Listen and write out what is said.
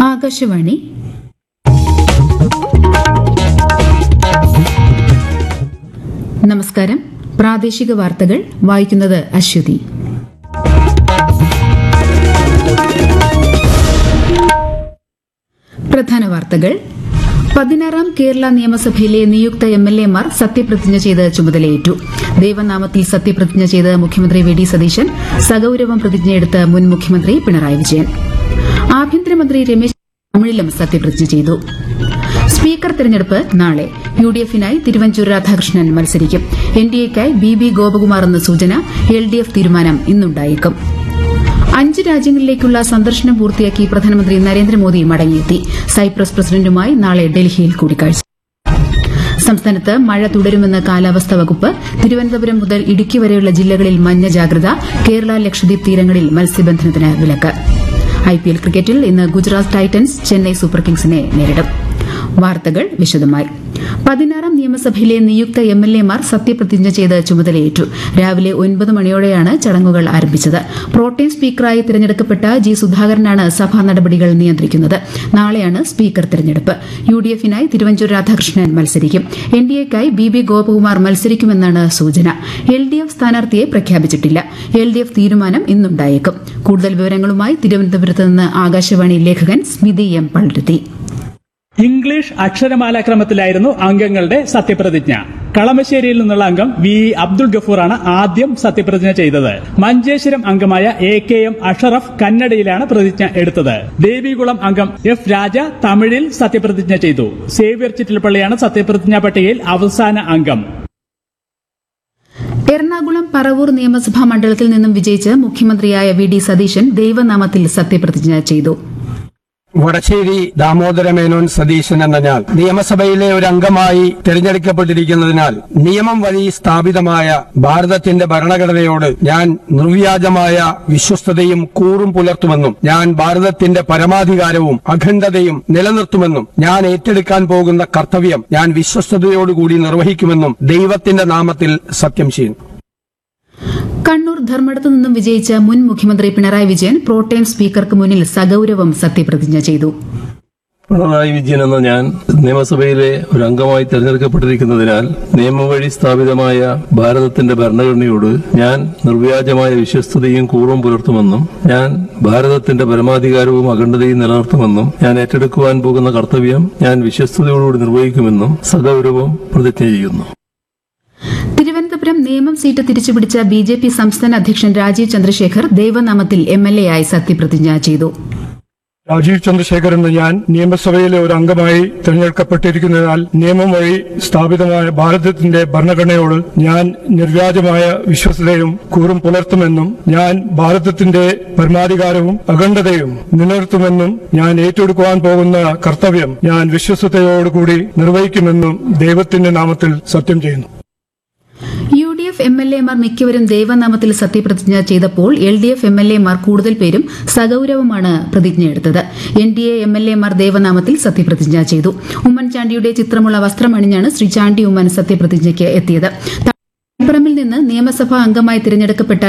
ആകാശവാണി നമസ്കാരം പ്രാദേശിക വാർത്തകൾ വായിക്കുന്നത് അശ്വതി പ്രധാന വാർത്തകൾ പതിനാറാം കേരള നിയമസഭയിലെ നിയുക്ത എം എൽ എമാർ സത്യപ്രതിജ്ഞ ചെയ്ത് ചുമതലയേറ്റു ദൈവനാമത്തിൽ സത്യപ്രതിജ്ഞ ചെയ്ത് മുഖ്യമന്ത്രി വി ഡി സതീശൻ സഗൌരവം പ്രതിജ്ഞയെടുത്ത് മുൻ മുഖ്യമന്ത്രി പിണറായി വിജയൻ ആഭ്യന്തരമന്ത്രി രമേശ് തമിഴിലും സത്യപ്രതിജ്ഞ ചെയ്തു സ്പീക്കർ തെരഞ്ഞെടുപ്പ് നാളെ യു ഡി എഫിനായി തിരുവഞ്ചൂർ രാധാകൃഷ്ണൻ മത്സരിക്കും എൻ ഡി എക്കായി ബി ബി ഗോപകുമാർ എന്ന സൂചന എൽ ഡി എഫ് തീരുമാനം ഇന്നുണ്ടായേക്കും അഞ്ച് രാജ്യങ്ങളിലേക്കുള്ള സന്ദർശനം പൂർത്തിയാക്കി പ്രധാനമന്ത്രി നരേന്ദ്രമോദി മടങ്ങിയെത്തി സൈപ്രസ് പ്രസിഡന്റുമായി നാളെ ഡൽഹിയിൽ കൂടിക്കാഴ്ച സംസ്ഥാനത്ത് മഴ തുടരുമെന്ന് കാലാവസ്ഥാ വകുപ്പ് തിരുവനന്തപുരം മുതൽ ഇടുക്കി വരെയുള്ള ജില്ലകളിൽ മഞ്ഞ ജാഗ്രത കേരള ലക്ഷദ്വീപ് തീരങ്ങളിൽ മത്സ്യബന്ധനത്തിന് വിലക്ക് ഐപിഎൽ ക്രിക്കറ്റിൽ ഇന്ന് ഗുജറാത്ത് ടൈറ്റൻസ് ചെന്നൈ സൂപ്പർ കിങ്സിനെ നേരിടും വാർത്തകൾ വിശദമായി പതിനാറാം നിയമസഭയിലെ നിയുക്ത എം എൽ എമാർ സത്യപ്രതിജ്ഞ ചെയ്ത് ചുമതലയേറ്റു രാവിലെ ഒൻപത് മണിയോടെയാണ് ചടങ്ങുകൾ ആരംഭിച്ചത് പ്രോട്ടേം സ്പീക്കറായി തിരഞ്ഞെടുക്കപ്പെട്ട ജി സുധാകരനാണ് സഭാ നടപടികൾ നിയന്ത്രിക്കുന്നത് നാളെയാണ് സ്പീക്കർ തിരഞ്ഞെടുപ്പ് യു ഡി എഫിനായി തിരുവഞ്ചൂർ രാധാകൃഷ്ണൻ മത്സരിക്കും എൻ ഡി എക്കായി ബി ബി ഗോപകുമാർ മത്സരിക്കുമെന്നാണ് സൂചന എൽ ഡി എഫ് സ്ഥാനാർത്ഥിയെ പ്രഖ്യാപിച്ചിട്ടില്ല എൽ ഡി എഫ് തീരുമാനം ഇന്നുണ്ടായേക്കും കൂടുതൽ വിവരങ്ങളുമായി തിരുവനന്തപുരത്ത് നിന്ന് ആകാശവാണി ലേഖകൻ സ്മിതി എം പള്ളുരുത്തി ഇംഗ്ലീഷ് അക്ഷരമാല ക്രമത്തിലായിരുന്നു അംഗങ്ങളുടെ സത്യപ്രതിജ്ഞ കളമശ്ശേരിയിൽ നിന്നുള്ള അംഗം വി ഇ അബ്ദുൾ ഗഫൂറാണ് ആദ്യം സത്യപ്രതിജ്ഞ ചെയ്തത് മഞ്ചേശ്വരം അംഗമായ എ കെ എം അഷറഫ് കന്നഡയിലാണ് പ്രതിജ്ഞ എടുത്തത് ദേവികുളം അംഗം എഫ് രാജ തമിഴിൽ സത്യപ്രതിജ്ഞ ചെയ്തു സേവ്യർ ചിറ്റിലപ്പള്ളിയാണ് സത്യപ്രതിജ്ഞാ പട്ടികയിൽ അവസാന അംഗം എറണാകുളം പറവൂർ നിയമസഭാ മണ്ഡലത്തിൽ നിന്നും വിജയിച്ച് മുഖ്യമന്ത്രിയായ വി ഡി സതീശൻ ദൈവനാമത്തിൽ സത്യപ്രതിജ്ഞ ചെയ്തു വടശ്ശേരി ദാമോദരമേനോൻ സതീശൻ എന്ന ഞാൻ നിയമസഭയിലെ ഒരു അംഗമായി തിരഞ്ഞെടുക്കപ്പെട്ടിരിക്കുന്നതിനാൽ നിയമം വഴി സ്ഥാപിതമായ ഭാരതത്തിന്റെ ഭരണഘടനയോട് ഞാൻ നിർവ്യാജമായ വിശ്വസ്തതയും കൂറും പുലർത്തുമെന്നും ഞാൻ ഭാരതത്തിന്റെ പരമാധികാരവും അഖണ്ഡതയും നിലനിർത്തുമെന്നും ഞാൻ ഏറ്റെടുക്കാൻ പോകുന്ന കർത്തവ്യം ഞാൻ വിശ്വസ്തയോടുകൂടി നിർവഹിക്കുമെന്നും ദൈവത്തിന്റെ നാമത്തിൽ സത്യം ചെയ്യുന്നു കണ്ണൂർ ധർമ്മടത്തു നിന്നും വിജയിച്ച മുൻ മുഖ്യമന്ത്രി പിണറായി വിജയൻ പ്രോട്ടേം സ്പീക്കർക്ക് മുന്നിൽ സഗൌരവം സത്യപ്രതിജ്ഞ ചെയ്തു പിണറായി വിജയൻ എന്ന ഞാൻ നിയമസഭയിലെ ഒരു അംഗമായി തെരഞ്ഞെടുക്കപ്പെട്ടിരിക്കുന്നതിനാൽ നിയമം വഴി സ്ഥാപിതമായ ഭാരതത്തിന്റെ ഭരണഘടനയോട് ഞാൻ നിർവ്യാജമായ വിശ്വസ്തതയും കൂറും പുലർത്തുമെന്നും ഞാൻ ഭാരതത്തിന്റെ പരമാധികാരവും അഖണ്ഡതയും നിലനിർത്തുമെന്നും ഞാൻ ഏറ്റെടുക്കുവാൻ പോകുന്ന കർത്തവ്യം ഞാൻ വിശ്വസ്തയോടുകൂടി നിർവഹിക്കുമെന്നും സഗൌരവം പ്രതിജ്ഞ ചെയ്യുന്നു തിരുവനന്തപുരം നിയമം സീറ്റ് തിരിച്ചുപിടിച്ച ബി ജെ പി സംസ്ഥാന അധ്യക്ഷൻ രാജീവ് ചന്ദ്രശേഖർ ദൈവനാമത്തിൽ എം എൽ എ ആയി സത്യപ്രതിജ്ഞ ചെയ്തു രാജീവ് ചന്ദ്രശേഖർ എന്ന ഞാൻ നിയമസഭയിലെ ഒരു അംഗമായി തിരഞ്ഞെടുക്കപ്പെട്ടിരിക്കുന്നതിനാൽ നിയമം വഴി സ്ഥാപിതമായ ഭാരതത്തിന്റെ ഭരണഘടനയോട് ഞാൻ നിർവ്യാജമായ വിശ്വസതയും കൂറും പുലർത്തുമെന്നും ഞാൻ ഭാരതത്തിന്റെ പരമാധികാരവും അഖണ്ഡതയും നിലനിർത്തുമെന്നും ഞാൻ ഏറ്റെടുക്കുവാൻ പോകുന്ന കർത്തവ്യം ഞാൻ വിശ്വസതയോടുകൂടി നിർവഹിക്കുമെന്നും ദൈവത്തിന്റെ നാമത്തിൽ സത്യം ചെയ്യുന്നു U D F M L എമാർ മിക്കവരും ദൈവനാമത്തിൽ സത്യപ്രതിജ്ഞ ചെയ്തപ്പോൾ L D F M L എമാർ കൂടുതൽ പേരും സഗൌരവമാണ് പ്രതിജ്ഞയെടുത്തത് N D A M L എമാർ ദൈവനാമത്തിൽ സത്യപ്രതിജ്ഞ ചെയ്തു ഉമ്മൻചാണ്ടിയുടെ ചിത്രമുള്ള വസ്ത്രമണിഞ്ഞാണ് ശ്രീ ചാണ്ടി ഉമ്മൻ സത്യപ്രതിജ്ഞയ്ക്ക് എത്തിയത് തളിപ്പറമ്പിൽ നിന്ന് നിയമസഭാ അംഗമായി തിരഞ്ഞെടുക്കപ്പെട്ട